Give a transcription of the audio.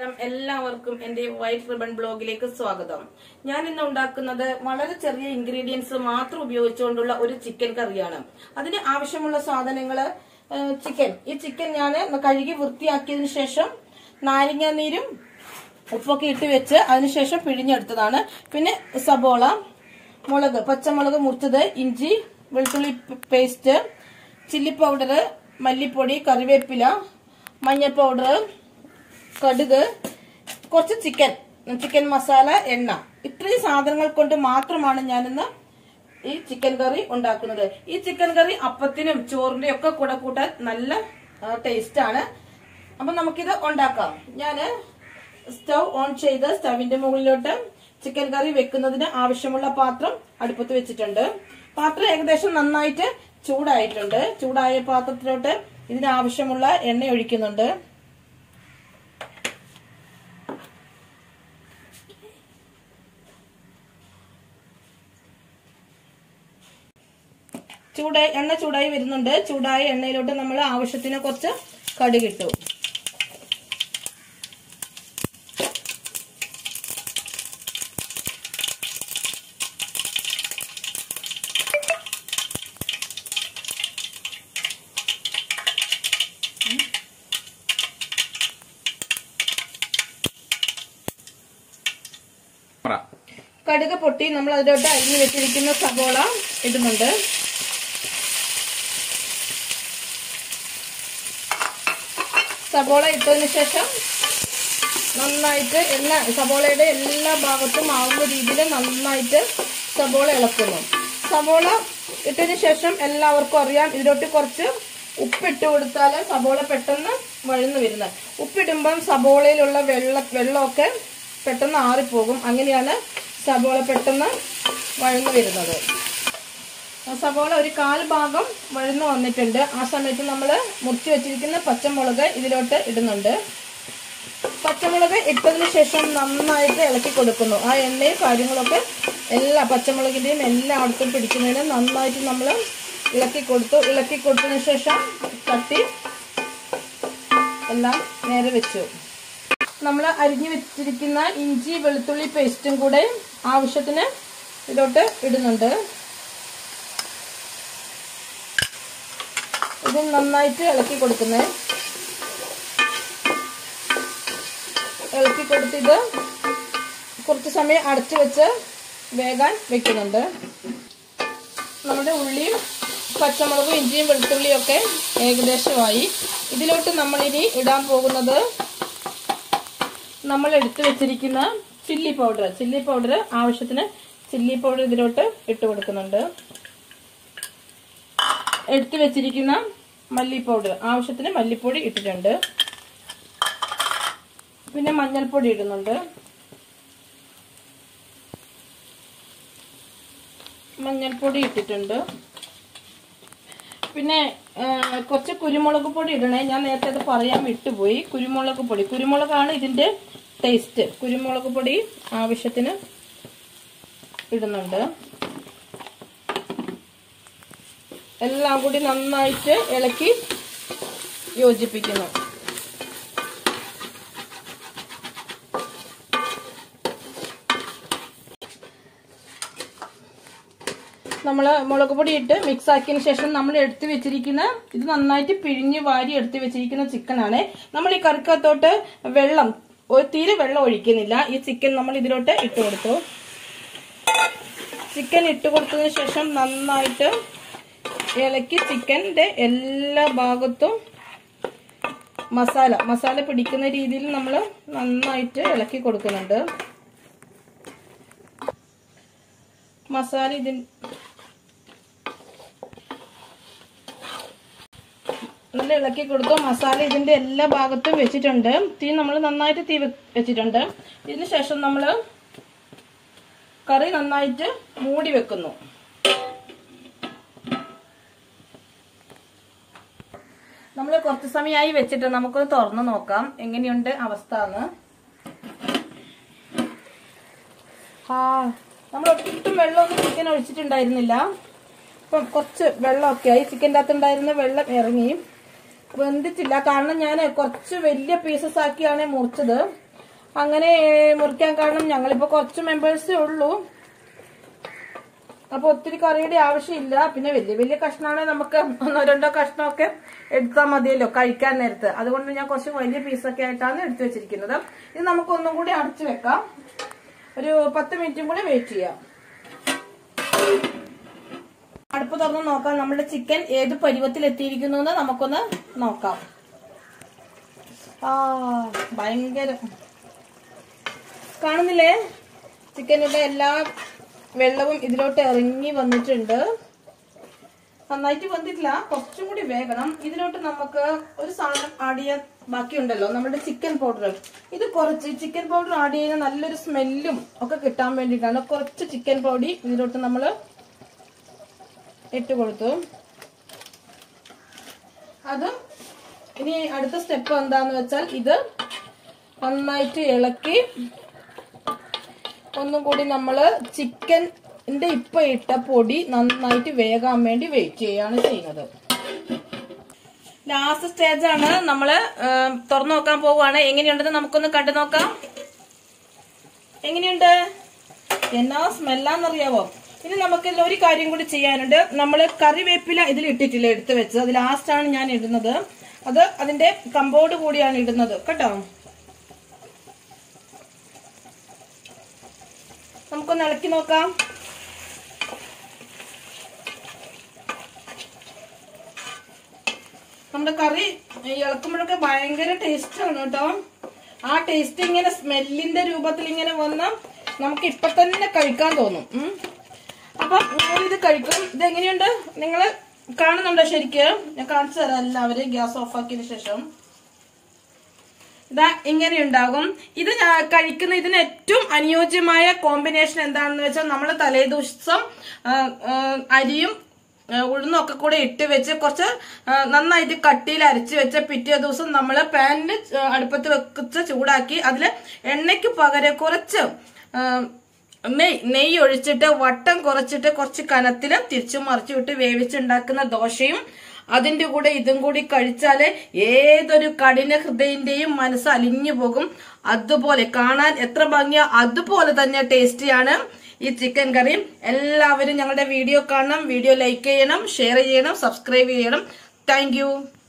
എല്ലാവർക്കും എന്റെ white ribbon ബ്ലോഗിലേക്ക് സ്വാഗതം ഞാൻ ഇന്ന് ഉണ്ടാക്കുന്നത് വളരെ ചെറിയ ഇൻഗ്രീഡിയൻസ് മാത്രം ഉപയോഗിച്ചുകൊണ്ടുള്ള ഒരു ചിക്കൻ കറിയാണ് അതിന് ആവശ്യമുള്ള സാധനങ്ങള് ഏഹ്, ചിക്കൻ ഈ ചിക്കൻ ഞാൻ കഴുകി വൃത്തിയാക്കിയതിനു ശേഷം നാരങ്ങ നീരും ഉപ്പൊക്കെ ഇട്ട് വെച്ച് അതിനുശേഷം പിഴിഞ്ഞെടുത്തതാണ് പിന്നെ സബോള മുളക് പച്ചമുളക് മുറിച്ചത് ഇഞ്ചി വെളുത്തുള്ളി പേസ്റ്റ് ചില്ലി പൗഡർ മല്ലിപ്പൊടി കറിവേപ്പില മഞ്ഞൾ പൗഡർ കടുക് കുറച്ച് ചിക്കൻ ചിക്കൻ മസാല എണ്ണ ഇത്രയും സാധനങ്ങൾ കൊണ്ട് മാത്രമാണ് ഞാനിന്ന് ഈ ചിക്കൻ കറി ഉണ്ടാക്കുന്നത് ഈ ചിക്കൻ കറി അപ്പത്തിനും ചോറിന്റെ ഒക്കെ കൂടെ കൂട്ടാൻ നല്ല ടേസ്റ്റ് ആണ് അപ്പൊ നമുക്കിത് ഉണ്ടാക്കാം ഞാന് സ്റ്റവ് ഓൺ ചെയ്ത് സ്റ്റവിന്റെ മുകളിലോട്ട് ചിക്കൻ കറി വെക്കുന്നതിന് ആവശ്യമുള്ള പാത്രം അടുപ്പത്ത് വെച്ചിട്ടുണ്ട് പാത്രം ഏകദേശം നന്നായിട്ട് ചൂടായിട്ടുണ്ട് ചൂടായ പാത്രത്തിലോട്ട് ഇതിന് ആവശ്യമുള്ള എണ്ണ ഒഴിക്കുന്നുണ്ട് ചൂടായി എണ്ണ ചൂടായി വരുന്നുണ്ട് ചൂടായ എണ്ണയിലോട്ട് നമ്മൾ ആവശ്യത്തിന് കുറച്ച് കടുകിട്ടു പറ കടുക് പൊട്ടി നമ്മൾ അതിലോട്ട് അരിഞ്ഞു വെച്ചിരിക്കുന്ന സബോള ഇടുന്നുണ്ട് സബോള ഇട്ടതിന് ശേഷം നന്നായിട്ട് എല്ലാ സബോളയുടെ എല്ലാ ഭാഗത്തും ആവുന്ന രീതിയിൽ നന്നായിട്ട് സബോള ഇളക്കുന്നു സബോള ഇട്ടതിന് ശേഷം എല്ലാവർക്കും അറിയാം ഇതിലോട്ട് കുറച്ച് ഉപ്പിട്ട് കൊടുത്താൽ സബോള പെട്ടെന്ന് വഴന്നു വരുന്നത് ഉപ്പിടുമ്പം സബോളയിലുള്ള വെള്ള വെള്ളമൊക്കെ പെട്ടെന്ന് ആറിപ്പോകും അങ്ങനെയാണ് സബോള പെട്ടെന്ന് വഴന്നു വരുന്നത് സബോള ഒരു കാൽ ഭാഗം വഴന്നു വന്നിട്ടുണ്ട് ആ സമയത്ത് നമ്മൾ മുറിച്ച് വെച്ചിരിക്കുന്ന പച്ചമുളക് ഇതിലോട്ട് ഇടുന്നുണ്ട് പച്ചമുളക് ഇട്ടതിന് ശേഷം നന്നായിട്ട് ഇളക്കി കൊടുക്കുന്നു ആ എണ്ണയും കാര്യങ്ങളൊക്കെ എല്ലാ പച്ചമുളകിന്റെയും എല്ലായിടത്തും പിടിക്കുന്നതിന് നന്നായിട്ട് നമ്മൾ ഇളക്കി കൊടുത്തു ഇളക്കി കൊടുത്തതിന് ശേഷം തട്ടി എല്ലാം നേരെ വെച്ചു നമ്മൾ അരിഞ്ഞു വെച്ചിരിക്കുന്ന ഇഞ്ചി വെളുത്തുള്ളി പേസ്റ്റും കൂടെ ആവശ്യത്തിന് ഇതിലോട്ട് ഇടുന്നുണ്ട് ഇത് നന്നായിട്ട് ഇളക്കി കൊടുക്കുന്നത് ഇളക്കി കൊടുത്തിത് കുറച്ച് സമയം അടച്ചു വെച്ച് വേകാൻ വെക്കുന്നുണ്ട് നമ്മുടെ ഉള്ളിയും പച്ചമുളകും ഇഞ്ചിയും വെളുത്തുള്ളിയും ഒക്കെ ഏകദേശമായി ഇതിലോട്ട് നമ്മളിനി ഇടാൻ പോകുന്നത് നമ്മൾ എടുത്തു വെച്ചിരിക്കുന്ന ചില്ലി പൗഡർ ചില്ലി പൗഡർ ആവശ്യത്തിന് ചില്ലി പൗഡർ ഇതിലോട്ട് ഇട്ട് കൊടുക്കുന്നുണ്ട് എടുത്തു വെച്ചിരിക്കുന്ന മല്ലി പൗഡർ ആവശ്യത്തിന് മല്ലിപ്പൊടി ഇട്ടിട്ടുണ്ട് പിന്നെ മഞ്ഞൾപ്പൊടി ഇടുന്നുണ്ട് മഞ്ഞൾപ്പൊടി ഇട്ടിട്ടുണ്ട് പിന്നെ ആ, കുറച്ച് കുരുമുളക് പൊടി ഇടണേ ഞാൻ നേരത്തെ അത് പറയാൻ വിട്ടുപോയി കുരുമുളക് പൊടി കുരുമുളകാണ് ഇതിന്റെ ടേസ്റ്റ് കുരുമുളക് പൊടി ആവശ്യത്തിന് ഇടുന്നുണ്ട് എല്ലാം കൂടി നന്നായിട്ട് ഇളക്കി യോജിപ്പിക്കുന്നു നമ്മൾ മുളക് പൊടി ഇട്ട് മിക്സ് ആക്കിയതിന് ശേഷം നമ്മൾ എടുത്തു വെച്ചിരിക്കുന്ന ഇത് നന്നായിട്ട് പിഴിഞ്ഞ് വാരി എടുത്തു വെച്ചിരിക്കുന്ന ചിക്കനാണ് നമ്മൾ ഈ കറിക്കകത്തോട്ട് വെള്ളം ഒരു തീരെ വെള്ളം ഒഴിക്കുന്നില്ല ഈ ചിക്കൻ നമ്മൾ ഇതിലോട്ട് ഇട്ട് കൊടുത്തു ചിക്കൻ ഇട്ട് കൊടുത്തതിന് ശേഷം നന്നായിട്ട് ഇളക്കി ചിക്കൻ്റെ എല്ലാ ഭാഗത്തും മസാല മസാല പിടിക്കുന്ന രീതിയിൽ നമ്മൾ നന്നായിട്ട് ഇളക്കി കൊടുക്കുന്നുണ്ട് മസാല ഇതിൻ നല്ല ഇളക്കി കൊടുത്തു മസാല ഇതിന്റെ എല്ലാ ഭാഗത്തും വെച്ചിട്ടുണ്ട് തീ നമ്മൾ നന്നായിട്ട് തീ വെ- വെച്ചിട്ടുണ്ട് ഇതിന് ശേഷം നമ്മൾ കറി നന്നായിട്ട് മൂടി വെക്കുന്നു നമ്മൾ കുറച്ച് സമയമായി വെച്ചിട്ട് നമുക്കൊന്ന് തുറന്നു നോക്കാം എങ്ങനെയുണ്ട് അവസ്ഥ എന്ന് ആ നമ്മൾ ഒട്ടും വെള്ളമൊന്നും ചിക്കൻ ഒഴിച്ചിട്ടുണ്ടായിരുന്നില്ല അപ്പം കുറച്ച് വെള്ളമൊക്കെ ആയി ചിക്കൻ്റെ അകത്ത് ഉണ്ടായിരുന്ന വെള്ളം ഇറങ്ങി വെന്തിട്ടില്ല കാരണം ഞാൻ കുറച്ച് വലിയ പീസസ് ആക്കിയാണ് മുറിച്ചത് അങ്ങനെ മുറിക്കാൻ കാരണം ഞങ്ങളിപ്പോ കുറച്ച് മെമ്പേഴ്സേ ഉള്ളൂ അപ്പൊ ഒത്തിരി കറിയുടെ ആവശ്യമില്ല പിന്നെ വലിയ വലിയ കഷ്ണമാണെങ്കിൽ നമുക്ക് ഒന്നോ രണ്ടോ കഷ്ണമൊക്കെ എടുത്താൽ മതിയല്ലോ കഴിക്കാൻ നേരത്ത് അതുകൊണ്ട് ഞാൻ കുറച്ച് വലിയ പീസൊക്കെ ആയിട്ടാണ് എടുത്തു വെച്ചിരിക്കുന്നത് ഇത് നമുക്ക് ഒന്നും കൂടി അടച്ചു വെക്കാം ഒരു പത്ത് മിനിറ്റും കൂടി വെയിറ്റ് ചെയ്യാം അടുപ്പ് തുറന്ന് നോക്കാം നമ്മുടെ ചിക്കൻ ഏത് പരുവത്തിൽ എത്തിയിരിക്കുന്നു എന്ന് നമുക്കൊന്ന് നോക്കാം ആ ഭയങ്കര കാണുന്നില്ലേ ചിക്കനിലെ എല്ലാ വെള്ളവും ഇതിലോട്ട് ഇറങ്ങി വന്നിട്ടുണ്ട് നന്നായിട്ട് വന്നിട്ടില്ല കുറച്ചും കൂടി വേഗണം ഇതിലോട്ട് നമുക്ക് ഒരു സാധനം ആഡ് ചെയ്യാൻ ബാക്കിയുണ്ടല്ലോ നമ്മുടെ ചിക്കൻ പൗഡർ ഇത് കുറച്ച് ചിക്കൻ പൗഡർ ആഡ് ചെയ്യുന്ന നല്ലൊരു സ്മെല്ലും ഒക്കെ കിട്ടാൻ വേണ്ടിയിട്ടാണ് കുറച്ച് ചിക്കൻ പൗഡി ഇതിലോട്ട് നമ്മൾ ഇട്ട് കൊടുത്തു അത് ഇനി അടുത്ത സ്റ്റെപ്പ് എന്താന്ന് വെച്ചാൽ ഇത് നന്നായിട്ട് ഇളക്കി ഒന്നും കൂടി നമ്മള് ചിക്കൻ്റെ ഇപ്പൊ ഇട്ട പൊടി നന്നായിട്ട് വേകാൻ വേണ്ടി വെയിറ്റ് ചെയ്യാണ് ചെയ്യുന്നത് ലാസ്റ്റ് സ്റ്റേജ് ആണ് നമ്മള് ഏം, തുറന്നു നോക്കാൻ പോവുകയാണ് എങ്ങനെയുണ്ടെന്ന് നമുക്കൊന്ന് കണ്ടു നോക്കാം എങ്ങനെയുണ്ട് എന്നാ സ്മെല്ലാന്നറിയാവോ ഇനി നമുക്ക് ഒരു കാര്യം കൂടി ചെയ്യാനുണ്ട് നമ്മൾ കറിവേപ്പില ഇതിൽ ഇട്ടിട്ടില്ല എടുത്തു വെച്ചത് അത് ലാസ്റ്റ് ആണ് ഞാൻ ഇടുന്നത് അത് അതിന്റെ കമ്പോട് കൂടിയാണ് ഇടുന്നത് കേട്ടോ നമുക്കൊന്ന് ഇളക്കി നോക്കാം നമ്മുടെ കറി ഇളക്കുമ്പോഴൊക്കെ ഭയങ്കര ടേസ്റ്റ് ആണ് കേട്ടോ ആ ടേസ്റ്റ് ഇങ്ങനെ സ്മെല്ലിന്റെ രൂപത്തിൽ ഇങ്ങനെ വന്ന നമുക്ക് ഇപ്പൊ തന്നെ കഴിക്കാൻ തോന്നും ഉം. അപ്പൊ ഞാനിത് കഴിക്കും ഇത് എങ്ങനെയുണ്ട് നിങ്ങൾ കാണുന്നുണ്ടോ ശരിക്ക് ഞാൻ കാണിച്ചു തരാം എല്ലാവരും ഗ്യാസ് ഓഫ് ആക്കിയതിനു ശേഷം ഇതാ ഇങ്ങനെ ഉണ്ടാകും ഇത് ഞാൻ കഴിക്കുന്ന ഇതിന് ഏറ്റവും അനുയോജ്യമായ കോമ്പിനേഷൻ എന്താണെന്ന് വെച്ചാൽ നമ്മൾ തലേദിവസം ആ, ആ, അരിയും ആ, ഉഴുന്നും ഒക്കെ കൂടെ ഇട്ട് വെച്ച് കുറച്ച് ആ, നന്നായിട്ട് കട്ടിയിൽ അരച്ച് വെച്ച പിറ്റേ ദിവസം നമ്മൾ പാനിൽ അടുപ്പത്ത് വെച്ച് ചൂടാക്കി അതിൽ എണ്ണയ്ക്ക് പകരം കുറച്ച് ആ, നെയ് നെയ്യ് ഒഴിച്ചിട്ട് വട്ടം കുറച്ചിട്ട് കുറച്ച് കനത്തിൽ തിരിച്ചു മറിച്ചു വിട്ട് വേവിച്ചുണ്ടാക്കുന്ന ദോശയും അതിന്റെ കൂടെ ഇതും കൂടി കഴിച്ചാല് ഏതൊരു കഠിന ഹൃദയന്റെയും മനസ്സ് അലിഞ്ഞു പോകും അതുപോലെ കാണാൻ എത്ര ഭംഗിയാ അതുപോലെ തന്നെ ടേസ്റ്റിയാണ് ഈ ചിക്കൻ കറി എല്ലാവരും ഞങ്ങളുടെ വീഡിയോ കാണണം വീഡിയോ ലൈക്ക് ചെയ്യണം ഷെയർ ചെയ്യണം സബ്സ്ക്രൈബ് ചെയ്യണം താങ്ക്